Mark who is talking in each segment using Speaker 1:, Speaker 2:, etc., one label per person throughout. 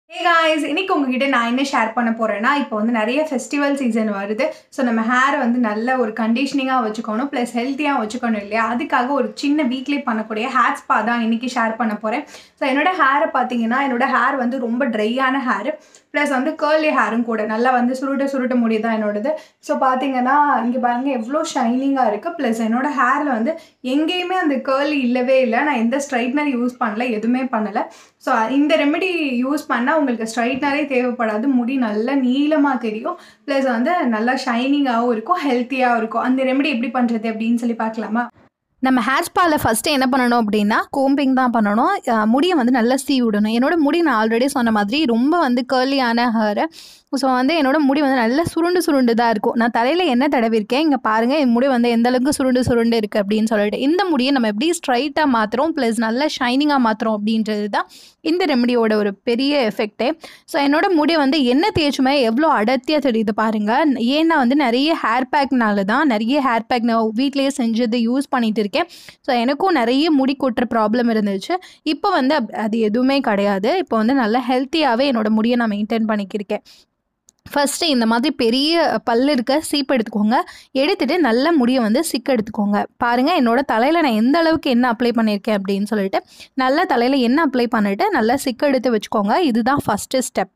Speaker 1: hey guys இன்னைக்கு உங்ககிட்ட நான் என்ன ஷேர் பண்ண போறேன்னா இப்போ வந்து நிறைய ஃபெஸ்டிவல் சீசன் வருது ஸோ நம்ம ஹேர் வந்து நல்ல ஒரு கண்டிஷனிங்காக வச்சுக்கணும் ப்ளஸ் ஹெல்த்தியாக வச்சுக்கணும் இல்லையா அதுக்காக ஒரு சின்ன வீக்லி பண்ணக்கூடிய ஹேர் ஸ்பா தான் இன்னைக்கு ஷேர் பண்ண போகிறேன் ஸோ என்னோட ஹேரை பார்த்தீங்கன்னா என்னோட ஹேர் வந்து ரொம்ப ட்ரையான ஹேர் ப்ளஸ் வந்து கேர்லி ஹேரும் கூட நல்லா வந்து சுருட்ட சுருட்ட முடி தான் என்னோடது ஸோ பார்த்தீங்கன்னா இங்கே பாருங்க எவ்வளோ ஷைனிங்காக இருக்குது ப்ளஸ் என்னோட ஹேரில் வந்து எங்கேயுமே அந்த கேர்லி இல்லவே இல்லை நான் எந்த ஸ்ட்ரைட்னர் யூஸ் பண்ணல எதுவுமே பண்ணலை ஸோ இந்த ரெமெடி யூஸ் பண்ணால் உங்களுக்கு ஸ்ட்ரைட்னரே தேவைப்படாது முடி நல்லா நீளமாக தெரியும் ப்ளஸ் வந்து நல்லா ஷைனிங்காகவும் இருக்கும் ஹெல்த்தியாகவும் இருக்கும் அந்த ரெமெடி எப்படி பண்ணுறது அப்படின்னு சொல்லி பார்க்கலாமா
Speaker 2: நம்ம ஹேர் ஸ்பாவில் ஃபஸ்ட்டு என்ன பண்ணணும் அப்படின்னா கோம்பிங் தான் பண்ணணும் அஹ் முடியை வந்து நல்லா சீவி விடணும் என்னோட முடி நான் ஆல்ரெடி சொன்ன மாதிரி ரொம்ப வந்து கேர்லியான ஹேர் ஸோ வந்து என்னோட முடி வந்து நல்லா சுருண்டு சுருண்டு தான் இருக்கும் நான் தலையில் என்ன தடவிருக்கேன் இங்கே பாருங்கள் என் முடி வந்து எந்த அளவுக்கு சுருண்டு சுருண்டு இருக்குது அப்படின்னு சொல்லிட்டு இந்த முடியை நம்ம எப்படி ஸ்ட்ரைட்டாக மாற்றுறோம் ப்ளஸ் நல்லா ஷைனிங்காக மாற்றுறோம் அப்படின்றது தான் இந்த ரெமடியோட ஒரு பெரிய எஃபெக்டே ஸோ என்னோட முடி வந்து என்ன தேய்ச்சுமே எவ்வளோ அடர்த்தியாக தெரியுது பாருங்கள் ஏன்னா வந்து நிறைய ஹேர் பேக்னால தான் நிறைய ஹேர் பேக் நான் வீட்லேயே செஞ்சது யூஸ் பண்ணிட்டு இருக்கேன் ஸோ எனக்கும் நிறைய முடி கொட்டுற ப்ராப்ளம் இருந்துச்சு இப்போ வந்து அப்- அது எதுவுமே கிடையாது இப்போ வந்து நல்லா ஹெல்த்தியாகவே என்னோட முடியை நான் மெயின்டைன் பண்ணிக்கிருக்கேன் ஃபஸ்ட்டு இந்த மாதிரி பெரிய பல் இருக்க சீப்பு எடுத்துக்கோங்க எடுத்துட்டு நல்ல முடியை வந்து சிக்கு எடுத்துக்கோங்க பாருங்கள் என்னோட தலையில் நான் எந்த அளவுக்கு என்ன அப்ளை பண்ணியிருக்கேன் அப்படின்னு சொல்லிட்டு நல்லா தலையில் என்ன அப்ளை பண்ணிட்டு நல்லா சிக்கு எடுத்து வச்சுக்கோங்க இதுதான் ஃபஸ்ட்டு ஸ்டெப்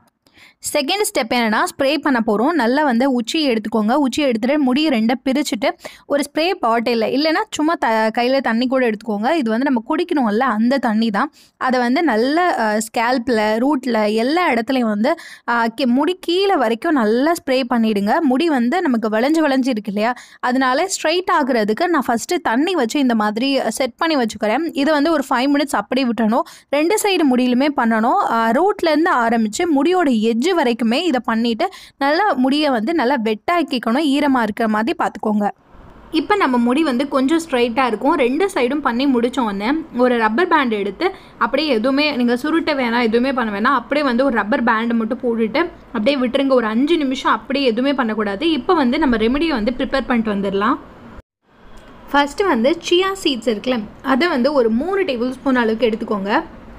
Speaker 2: செகண்ட் ஸ்டெப் என்னன்னா ஸ்ப்ரே பண்ண போகிறோம் நல்லா வந்து உச்சியை எடுத்துக்கோங்க உச்சியை எடுத்துகிட்டு முடியை ரெண்டை பிரிச்சுட்டு ஒரு ஸ்ப்ரே பாட்டில் இல்லைன்னா சும்மா த கையில் தண்ணி கூட எடுத்துக்கோங்க இது வந்து நம்ம குடிக்கணும்ல அந்த தண்ணி தான் அதை வந்து நல்ல ஸ்கேல்பில் ரூட்டில் எல்லா இடத்துலையும் வந்து அஹ், கி- முடி கீழே வரைக்கும் நல்லா ஸ்ப்ரே பண்ணிவிடுங்க முடி வந்து நமக்கு வளைஞ்சு வளைஞ்சு இருக்கு இல்லையா அதனால ஸ்ட்ரைட் ஆகுறதுக்கு நான் ஃபஸ்ட்டு தண்ணி வச்சு இந்த மாதிரி செட் பண்ணி வச்சுக்கிறேன் இது வந்து ஒரு ஃபைவ் மினிட்ஸ் அப்படியே விட்டணும் ரெண்டு சைடு முடியிலுமே பண்ணணும் ரூட்லேருந்து ஆரம்பித்து முடியோட எட்ஜு வரைக்குமே இதை பண்ணிவிட்டு நல்லா முடியை வந்து நல்லா வெட்டாக்கிக்கணும் ஈரமாக இருக்கிற மாதிரி பார்த்துக்கோங்க இப்போ நம்ம முடி வந்து கொஞ்சம் ஸ்ட்ரைட்டாக இருக்கும் ரெண்டு சைடும் பண்ணி முடிச்ச உடனே ஒரு ரப்பர் பேண்ட் எடுத்து அப்படியே எதுவுமே நீங்கள் சுருட்ட வேணாம் எதுவுமே பண்ண வேணாம் அப்படியே வந்து ஒரு ரப்பர் பேண்டை மட்டும் போட்டுட்டு அப்படியே விட்டுருங்க ஒரு அஞ்சு நிமிஷம் அப்படியே எதுவுமே பண்ணக்கூடாது இப்போ வந்து நம்ம ரெமெடியை வந்து ப்ரிப்பேர் பண்ணிட்டு வந்துடலாம் ஃபஸ்ட்டு வந்து சியா சீட்ஸ் இருக்குல்ல அதை வந்து ஒரு மூணு டேபிள் ஸ்பூன் அளவுக்கு எடுத்துக்கோங்க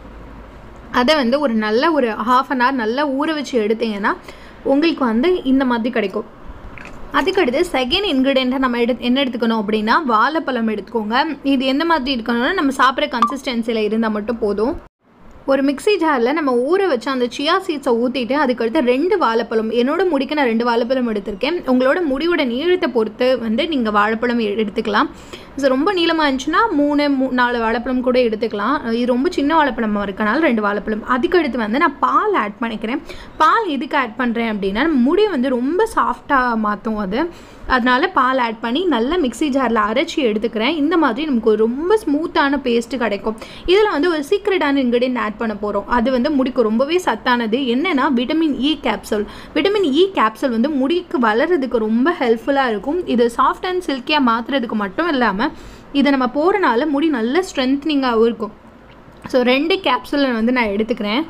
Speaker 2: அதை வந்து ஒரு நல்ல ஒரு ஹாஃப் அன் ஹவர் நல்லா ஊற வச்சு எடுத்தீங்கன்னா உங்களுக்கு வந்து இந்த மாதிரி கிடைக்கும் அதுக்கடுத்து செகண்ட் இன்க்ரீடியண்ட்டாக நம்ம எடு என்ன எடுத்துக்கணும் அப்படின்னா வாழைப்பழம் எடுத்துக்கோங்க இது எந்த மாதிரி இருக்கணும்னா நம்ம சாப்பிட்ற கன்சிஸ்டன்சியில் இருந்தால் மட்டும் போதும் ஒரு மிக்ஸி ஜாரில் நம்ம ஊற வச்சு அந்த சியா சீட்ஸை ஊற்றிட்டு அதுக்கடுத்து ரெண்டு வாழைப்பழம் என்னோட முடிக்கு நான் ரெண்டு வாழைப்பழம் எடுத்திருக்கேன் உங்களோட முடியோட நீளத்தை பொறுத்து வந்து நீங்கள் வாழைப்பழம் எ- எடுத்துக்கலாம் ஸோ ரொம்ப நீளமாக இருந்துச்சுன்னா மூணு மூ நாலு வாழைப்பழம் கூட எடுத்துக்கலாம் இது ரொம்ப சின்ன வாழைப்பழமாக இருக்கனால ரெண்டு வாழைப்பழம் அதுக்கடுத்து வந்து நான் பால் ஆட் பண்ணிக்கிறேன் பால் எதுக்கு ஆட் பண்ணுறேன் அப்படின்னா நம்ம முடி வந்து ரொம்ப சாஃப்டாக மாற்றும் அது அதனால பால் ஆட் பண்ணி நல்லா மிக்ஸி ஜாரில் அரைச்சி எடுத்துக்கிறேன் இந்த மாதிரி நமக்கு ஒரு ரொம்ப ஸ்மூத்தான பேஸ்ட் கிடைக்கும் இதில் வந்து ஒரு சீக்ரெட்டான இன்க்ரீடியன்ட் ஆட் பண்ண போகிறோம் அது வந்து முடிக்கு ரொம்பவே சத்தானது என்னன்னா vitamin E capsule vitamin E capsule வந்து முடிக்கு வளர்கிறதுக்கு ரொம்ப ஹெல்ப்ஃபுல்லாக இருக்கும் இது சாஃப்ட் அண்ட் சில்கியாக மாற்றுறதுக்கு மட்டும் இல்லாமல் இதை நம்ம போகிறனால முடி நல்ல ஸ்ட்ரென்த்னிங்காகவும் இருக்கும் ஸோ ரெண்டு கேப்சூலை வந்து நான் எடுத்துக்கிறேன்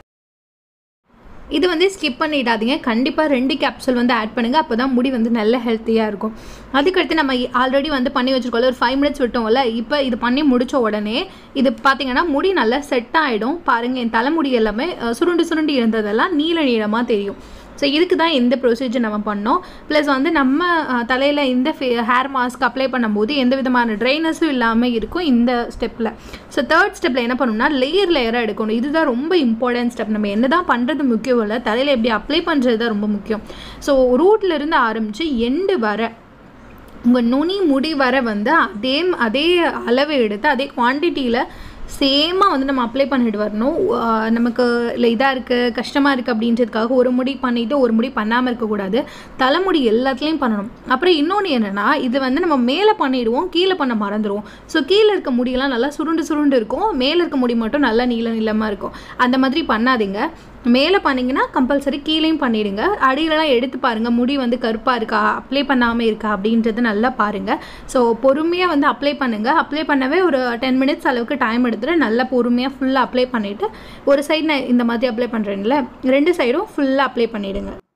Speaker 2: இது வந்து ஸ்கிப் பண்ணிடாதீங்க கண்டிப்பாக ரெண்டு கேப்சூல் வந்து ஆட் பண்ணுங்கள் அப்போ தான் முடி வந்து நல்ல ஹெல்த்தியாக இருக்கும் அதுக்கடுத்து நம்ம ஆல்ரெடி வந்து பண்ணி வச்சுருக்கோம்ல ஒரு ஃபைவ் மினிட்ஸ் விட்டோம்ல இப்போ இது பண்ணி முடிச்ச உடனே இது பார்த்தீங்கன்னா முடி நல்லா செட் ஆகிடும் பாருங்கள் என் தலைமுடி எல்லாமே அஹ், சுருண்டு சுருண்டு இருந்ததெல்லாம் நீல நீளமாக தெரியும் ஸோ இதுக்கு தான் இந்த ப்ரொசீஜர் நம்ம பண்ணோம் ப்ளஸ் வந்து நம்ம தலையில் இந்த ஹேர் மாஸ்க் அப்ளை பண்ணும்போது எந்த விதமான ட்ரைனஸும் இல்லாமல் இருக்கும் இந்த ஸ்டெப்பில் ஸோ தேர்ட் ஸ்டெப்பில் என்ன பண்ணணும்னா லேயர் லேயராக எடுக்கணும் இதுதான் ரொம்ப இம்பார்ட்டன்ட் ஸ்டெப் நம்ம என்ன தான் பண்ணுறது முக்கியம் இல்லை தலையில் எப்படி அப்ளை பண்ணுறது தான் ரொம்ப முக்கியம் ஸோ ரூட்ல இருந்து ஆரம்பித்து எண்டு வர உங்கள் நுனி முடி வர வந்து அதே அதே அளவு எடுத்து அதே குவான்டிட்டியில் சேமாக வந்து நம்ம அப்ளை பண்ணிட்டு வரணும் ஆஹ் நமக்கு இல்லை இதாக இருக்குது கஷ்டமாக இருக்குது அப்படின்றதுக்காக ஒரு முடி பண்ணிவிட்டு ஒரு முடி பண்ணாமல் இருக்கக்கூடாது தலைமுடி எல்லாத்துலேயும் பண்ணணும் அப்புறம் இன்னொன்று என்னென்னா இது வந்து நம்ம மேலே பண்ணிடுவோம் கீழே பண்ண மறந்துடுவோம் ஸோ கீழே இருக்க முடியெல்லாம் நல்லா சுருண்டு சுருண்டு இருக்கும் மேலே இருக்க முடி மட்டும் நல்லா நீள நீளமாக இருக்கும் அந்த மாதிரி பண்ணாதீங்க மேலே பண்ணீங்கன்னா கம்பல்சரி கீழேயும் பண்ணிடுங்க அடியிலலாம் எடுத்து பாருங்கள் முடி வந்து கருப்பாக இருக்கா அப்ளை பண்ணாமல் இருக்கா அப்படின்றது நல்லா பாருங்கள் ஸோ பொறுமையாக வந்து அப்ளை பண்ணுங்கள் அப்ளை பண்ணவே ஒரு டென் மினிட்ஸ் அளவுக்கு டைம் எடுத்துட்டு நல்லா பொறுமையாக ஃபுல்லாக அப்ளை பண்ணிவிட்டு ஒரு சைடு நான் இந்த மாதிரி அப்ளை பண்ணுறேன்ல ரெண்டு சைடும் ஃபுல்லாக அப்ளை பண்ணிவிடுங்க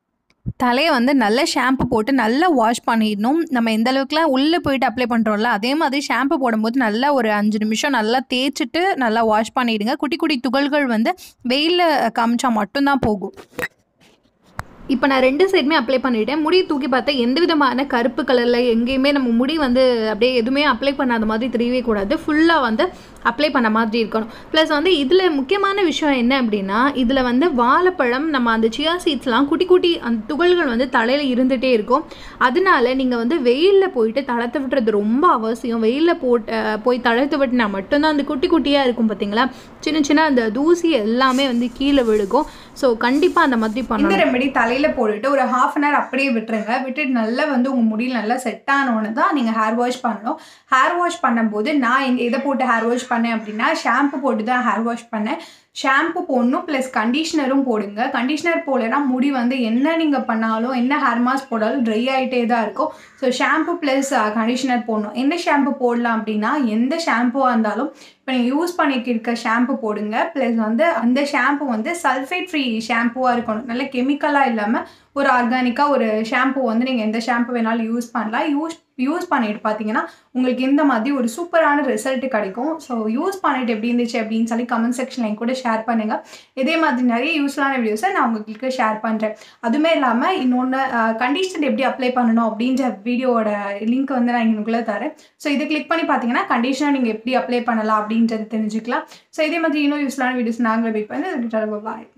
Speaker 2: தலையை வந்து நல்ல ஷாம்பு போட்டு நல்லா வாஷ் பண்ணிடணும் நம்ம எந்த அளவுக்குலாம் உள்ளே போயிட்டு அப்ளை பண்ணுறோம்ல அதே மாதிரி ஷாம்பு போடும்போது நல்லா ஒரு அஞ்சு நிமிஷம் நல்லா தேய்ச்சிட்டு நல்லா வாஷ் பண்ணிவிடுங்க குட்டி குட்டி துகள்கள் வந்து வெயிலில் காமிச்சா மட்டும்தான் போகும் இப்போ நான் ரெண்டு சைடுமே அப்ளை பண்ணிட்டேன் முடி தூக்கி பார்த்தா எந்த விதமான கருப்பு கலரில் எங்கேயுமே நம்ம முடி வந்து அப்படியே எதுவுமே அப்ளை பண்ணாத மாதிரி தெரியவே கூடாது ஃபுல்லாக வந்து அப்ளை பண்ண மாதிரி இருக்கணும் ப்ளஸ் வந்து இதில் முக்கியமான விஷயம் என்ன அப்படின்னா இதில் வந்து வாழைப்பழம் நம்ம அந்த சியா சீட்ஸ்லாம் குட்டி குட்டி அந்த துகள்கள் வந்து தலையில் இருந்துகிட்டே இருக்கும் அதனால நீங்கள் வந்து வெயிலில் போயிட்டு தளர்த்து விட்டுறது ரொம்ப அவசியம் வெயிலில் போட்டு போய் தளர்த்து விட்டினா மட்டும்தான் அந்த குட்டி குட்டியாக இருக்கும் பார்த்தீங்களா சின்ன சின்ன அந்த தூசி எல்லாமே வந்து கீழே விழுகும் ஸோ கண்டிப்பாக அந்த மாதிரி
Speaker 1: இந்த
Speaker 2: பண்ணணும்
Speaker 1: ரெமெடி தலையில போட்டுட்டு ஒரு ஹாஃப் அன் ஹவர் அப்படியே விட்டுருங்க விட்டுட்டு நல்லா வந்து உங்க முடியல நல்லா செட் ஆனோன்னு தான் நீங்க ஹேர் வாஷ் பண்ணணும் ஹேர் வாஷ் பண்ணும்போது நான் எங்க எதை போட்டு ஹேர் வாஷ் பண்ணேன் அப்படின்னா ஷாம்பு போட்டு தான் ஹேர் வாஷ் பண்ணேன் ஷாம்பு போடணும் ப்ளஸ் கண்டிஷ்னரும் போடுங்க கண்டிஷ்னர் போடலைன்னா முடி வந்து என்ன நீங்கள் பண்ணாலும் என்ன ஹேர் மாஸ்க் போடாலும் ட்ரை ஆகிட்டே தான் இருக்கும் ஸோ ஷாம்பு ப்ளஸ் கண்டிஷ்னர் போடணும் என்ன ஷாம்பு போடலாம் அப்படின்னா எந்த ஷாம்புவாக இருந்தாலும் இப்போ நீங்கள் யூஸ் பண்ணிட்டு இருக்க ஷாம்பு போடுங்க ப்ளஸ் வந்து அந்த ஷாம்பு வந்து சல்ஃபேட் ஃப்ரீ ஷாம்புவாக இருக்கணும் நல்ல கெமிக்கலாக இல்லாமல் ஒரு ஆர்கானிக்காக ஒரு ஷாம்பு வந்து நீங்கள் எந்த ஷாம்பு வேணாலும் யூஸ் பண்ணலாம் யூஸ் யூஸ் பண்ணிட்டு பார்த்தீங்கன்னா உங்களுக்கு இந்த மாதிரி ஒரு சூப்பரான ரிசல்ட் கிடைக்கும் ஸோ யூஸ் பண்ணிட்டு எப்படி இருந்துச்சு அப்படின்னு சொல்லி கமெண்ட் செக்ஷனில் என் கூட ஷேர் பண்ணுங்கள் இதே மாதிரி நிறைய யூஸ்ஃபுல்லான வீடியோஸை நான் உங்களுக்கு ஷேர் பண்ணுறேன் அதுவுமே இல்லாமல் இன்னொன்று கண்டிஷனர் எப்படி அப்ளை பண்ணணும் அப்படின்ற வீடியோவோட லிங்க் வந்து நான் இங்களுக்குள்ளே தரேன் ஸோ இதை கிளிக் பண்ணி பார்த்தீங்கன்னா கண்டிஷனர் நீங்கள் எப்படி அப்ளை பண்ணலாம் அப்படின்றது தெரிஞ்சுக்கலாம் ஸோ இதே மாதிரி இன்னும் யூஸ்ஃபுல்லான வீடியோஸ் நாங்களே வெயிட் பண்ணி பாய்